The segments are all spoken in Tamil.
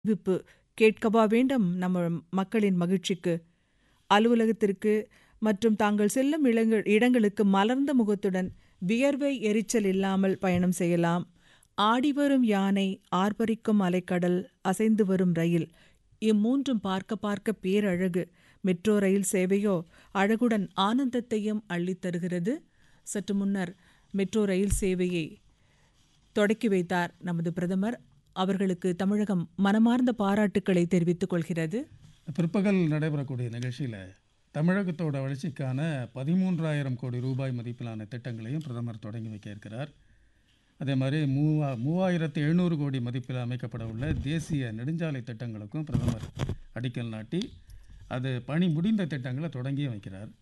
அறிவிப்பு கேட்கவா வேண்டும் நம்ம மக்களின் மகிழ்ச்சிக்கு அலுவலகத்திற்கு மற்றும் தாங்கள் செல்லும் இடங்கள் இடங்களுக்கு மலர்ந்த முகத்துடன் வியர்வை எரிச்சல் இல்லாமல் பயணம் செய்யலாம் ஆடிவரும் யானை ஆர்ப்பரிக்கும் அலைக்கடல் அசைந்து வரும் ரயில் இம்மூன்றும் பார்க்க பார்க்க பேரழகு மெட்ரோ ரயில் சேவையோ அழகுடன் ஆனந்தத்தையும் அள்ளித் தருகிறது சற்று முன்னர் மெட்ரோ ரயில் சேவையை தொடக்கி வைத்தார் நமது பிரதமர் அவர்களுக்கு தமிழகம் மனமார்ந்த பாராட்டுக்களை தெரிவித்துக் கொள்கிறது பிற்பகல் நடைபெறக்கூடிய நிகழ்ச்சியில் தமிழகத்தோட வளர்ச்சிக்கான பதிமூன்றாயிரம் கோடி ரூபாய் மதிப்பிலான திட்டங்களையும் பிரதமர் தொடங்கி வைக்க இருக்கிறார் அதே மாதிரி மூவா மூவாயிரத்து எழுநூறு கோடி மதிப்பில் அமைக்கப்பட உள்ள தேசிய நெடுஞ்சாலை திட்டங்களுக்கும் பிரதமர் அடிக்கல் நாட்டி அது பணி முடிந்த திட்டங்களை தொடங்கியும் வைக்கிறார்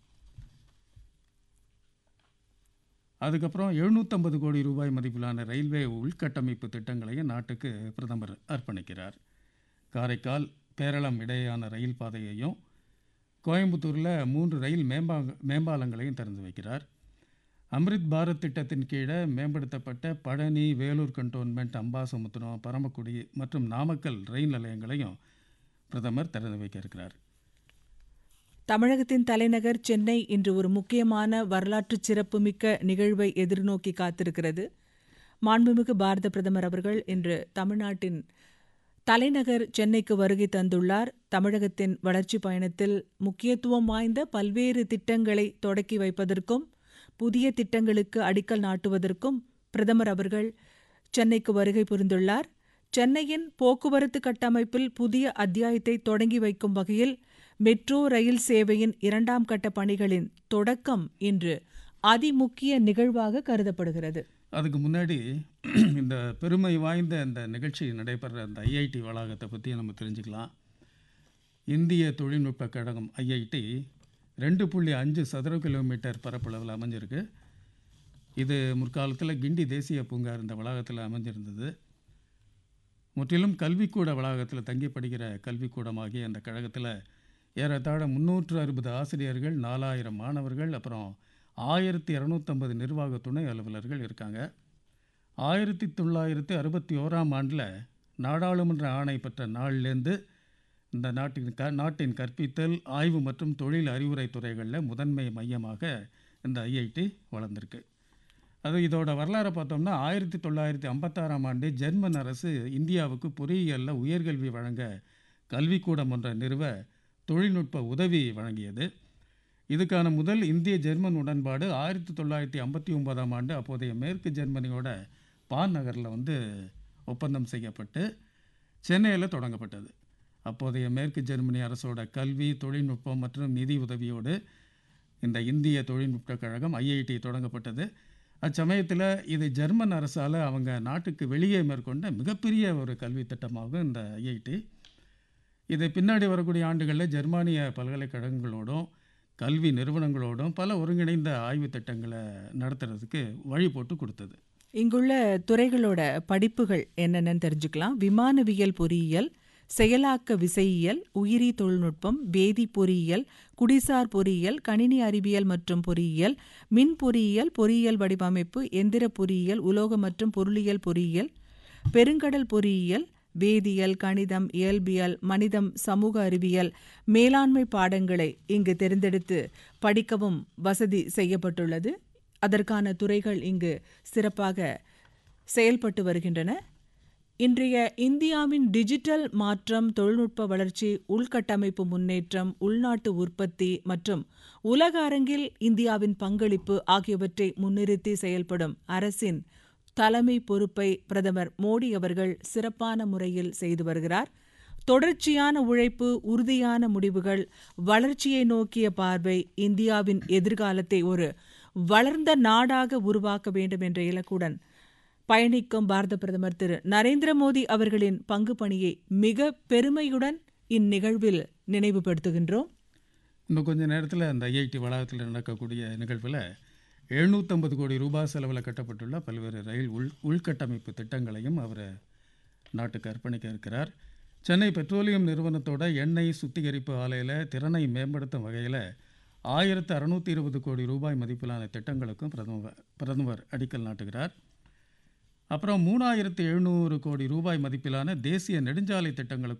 அதுக்கப்புறம் எழுநூற்றம்பது கோடி ரூபாய் மதிப்பிலான ரயில்வே உள்கட்டமைப்பு திட்டங்களையும் நாட்டுக்கு பிரதமர் அர்ப்பணிக்கிறார் காரைக்கால் கேரளம் இடையேயான ரயில் பாதையையும் கோயம்புத்தூரில் மூன்று ரயில் மேம்பா மேம்பாலங்களையும் திறந்து வைக்கிறார் அம்ரித் பாரத் திட்டத்தின் கீழே மேம்படுத்தப்பட்ட பழனி வேலூர் கண்டோன்மெண்ட் அம்பாசமுத்திரம் பரமக்குடி மற்றும் நாமக்கல் ரயில் நிலையங்களையும் பிரதமர் திறந்து வைக்க இருக்கிறார் தமிழகத்தின் தலைநகர் சென்னை இன்று ஒரு முக்கியமான வரலாற்று சிறப்புமிக்க நிகழ்வை எதிர்நோக்கி காத்திருக்கிறது மாண்புமிகு பாரத பிரதமர் அவர்கள் இன்று தமிழ்நாட்டின் தலைநகர் சென்னைக்கு வருகை தந்துள்ளார் தமிழகத்தின் வளர்ச்சி பயணத்தில் முக்கியத்துவம் வாய்ந்த பல்வேறு திட்டங்களை தொடக்கி வைப்பதற்கும் புதிய திட்டங்களுக்கு அடிக்கல் நாட்டுவதற்கும் பிரதமர் அவர்கள் சென்னைக்கு வருகை புரிந்துள்ளார் சென்னையின் போக்குவரத்து கட்டமைப்பில் புதிய அத்தியாயத்தை தொடங்கி வைக்கும் வகையில் மெட்ரோ ரயில் சேவையின் இரண்டாம் கட்ட பணிகளின் தொடக்கம் இன்று அதிமுக்கிய நிகழ்வாக கருதப்படுகிறது அதுக்கு முன்னாடி இந்த பெருமை வாய்ந்த இந்த நிகழ்ச்சி நடைபெற அந்த ஐஐடி வளாகத்தை பற்றி நம்ம தெரிஞ்சுக்கலாம் இந்திய தொழில்நுட்ப கழகம் ஐஐடி ரெண்டு புள்ளி அஞ்சு சதுர கிலோமீட்டர் பரப்பளவில் அமைஞ்சிருக்கு இது முற்காலத்தில் கிண்டி தேசிய பூங்கா இந்த வளாகத்தில் அமைஞ்சிருந்தது முற்றிலும் கல்விக்கூட வளாகத்தில் தங்கி படிக்கிற கல்விக்கூடமாகிய அந்த கழகத்தில் ஏறத்தாழ முந்நூற்று அறுபது ஆசிரியர்கள் நாலாயிரம் மாணவர்கள் அப்புறம் ஆயிரத்தி இரநூத்தம்பது நிர்வாக துணை அலுவலர்கள் இருக்காங்க ஆயிரத்தி தொள்ளாயிரத்தி அறுபத்தி ஓராம் ஆண்டில் நாடாளுமன்ற ஆணை பெற்ற நாள்லேருந்து இந்த நாட்டின் க நாட்டின் கற்பித்தல் ஆய்வு மற்றும் தொழில் அறிவுரை துறைகளில் முதன்மை மையமாக இந்த ஐஐடி வளர்ந்துருக்கு அது இதோட வரலாறை பார்த்தோம்னா ஆயிரத்தி தொள்ளாயிரத்தி ஐம்பத்தாறாம் ஆண்டு ஜெர்மன் அரசு இந்தியாவுக்கு பொறியியலில் உயர்கல்வி வழங்க கல்விக்கூடம் ஒன்றை நிறுவ தொழில்நுட்ப உதவி வழங்கியது இதுக்கான முதல் இந்திய ஜெர்மன் உடன்பாடு ஆயிரத்தி தொள்ளாயிரத்தி ஐம்பத்தி ஒன்பதாம் ஆண்டு அப்போதைய மேற்கு ஜெர்மனியோட பான் நகரில் வந்து ஒப்பந்தம் செய்யப்பட்டு சென்னையில் தொடங்கப்பட்டது அப்போதைய மேற்கு ஜெர்மனி அரசோட கல்வி தொழில்நுட்பம் மற்றும் நிதி உதவியோடு இந்த இந்திய தொழில்நுட்ப கழகம் ஐஐடி தொடங்கப்பட்டது அச்சமயத்தில் இது ஜெர்மன் அரசால் அவங்க நாட்டுக்கு வெளியே மேற்கொண்ட மிகப்பெரிய ஒரு கல்வி திட்டமாகும் இந்த ஐஐடி இது பின்னாடி வரக்கூடிய ஆண்டுகளில் ஜெர்மானிய பல்கலைக்கழகங்களோடும் கல்வி நிறுவனங்களோடும் பல ஒருங்கிணைந்த ஆய்வு திட்டங்களை நடத்துறதுக்கு வழி போட்டு கொடுத்தது இங்குள்ள துறைகளோட படிப்புகள் என்னென்னு தெரிஞ்சுக்கலாம் விமானவியல் பொறியியல் செயலாக்க விசையியல் உயிரி தொழில்நுட்பம் வேதி பொறியியல் குடிசார் பொறியியல் கணினி அறிவியல் மற்றும் பொறியியல் மின் பொறியியல் பொறியியல் வடிவமைப்பு எந்திர பொறியியல் உலோக மற்றும் பொருளியல் பொறியியல் பெருங்கடல் பொறியியல் வேதியியல் கணிதம் இயல்பியல் மனிதம் சமூக அறிவியல் மேலாண்மை பாடங்களை இங்கு தேர்ந்தெடுத்து படிக்கவும் வசதி செய்யப்பட்டுள்ளது அதற்கான துறைகள் இங்கு சிறப்பாக செயல்பட்டு வருகின்றன இன்றைய இந்தியாவின் டிஜிட்டல் மாற்றம் தொழில்நுட்ப வளர்ச்சி உள்கட்டமைப்பு முன்னேற்றம் உள்நாட்டு உற்பத்தி மற்றும் உலக அரங்கில் இந்தியாவின் பங்களிப்பு ஆகியவற்றை முன்னிறுத்தி செயல்படும் அரசின் தலைமை பொறுப்பை பிரதமர் மோடி அவர்கள் சிறப்பான முறையில் செய்து வருகிறார் தொடர்ச்சியான உழைப்பு உறுதியான முடிவுகள் வளர்ச்சியை நோக்கிய பார்வை இந்தியாவின் எதிர்காலத்தை ஒரு வளர்ந்த நாடாக உருவாக்க வேண்டும் என்ற இலக்குடன் பயணிக்கும் பாரத பிரதமர் திரு நரேந்திர மோடி அவர்களின் பங்கு பணியை மிக பெருமையுடன் இந்நிகழ்வில் நினைவுபடுத்துகின்றோம் இன்னும் கொஞ்ச நேரத்தில் அந்த ஐஐடி வளாகத்தில் நடக்கக்கூடிய நிகழ்வில் எழுநூற்றம்பது கோடி ரூபாய் செலவில் கட்டப்பட்டுள்ள பல்வேறு ரயில் உள் உள்கட்டமைப்பு திட்டங்களையும் அவர் நாட்டுக்கு அர்ப்பணிக்க இருக்கிறார் சென்னை பெட்ரோலியம் நிறுவனத்தோட எண்ணெய் சுத்திகரிப்பு ஆலையில் திறனை மேம்படுத்தும் வகையில் ஆயிரத்து அறுநூற்றி இருபது கோடி ரூபாய் மதிப்பிலான திட்டங்களுக்கும் பிரதமர் பிரதமர் அடிக்கல் நாட்டுகிறார் அப்புறம் மூணாயிரத்து எழுநூறு கோடி ரூபாய் மதிப்பிலான தேசிய நெடுஞ்சாலை திட்டங்களுக்கு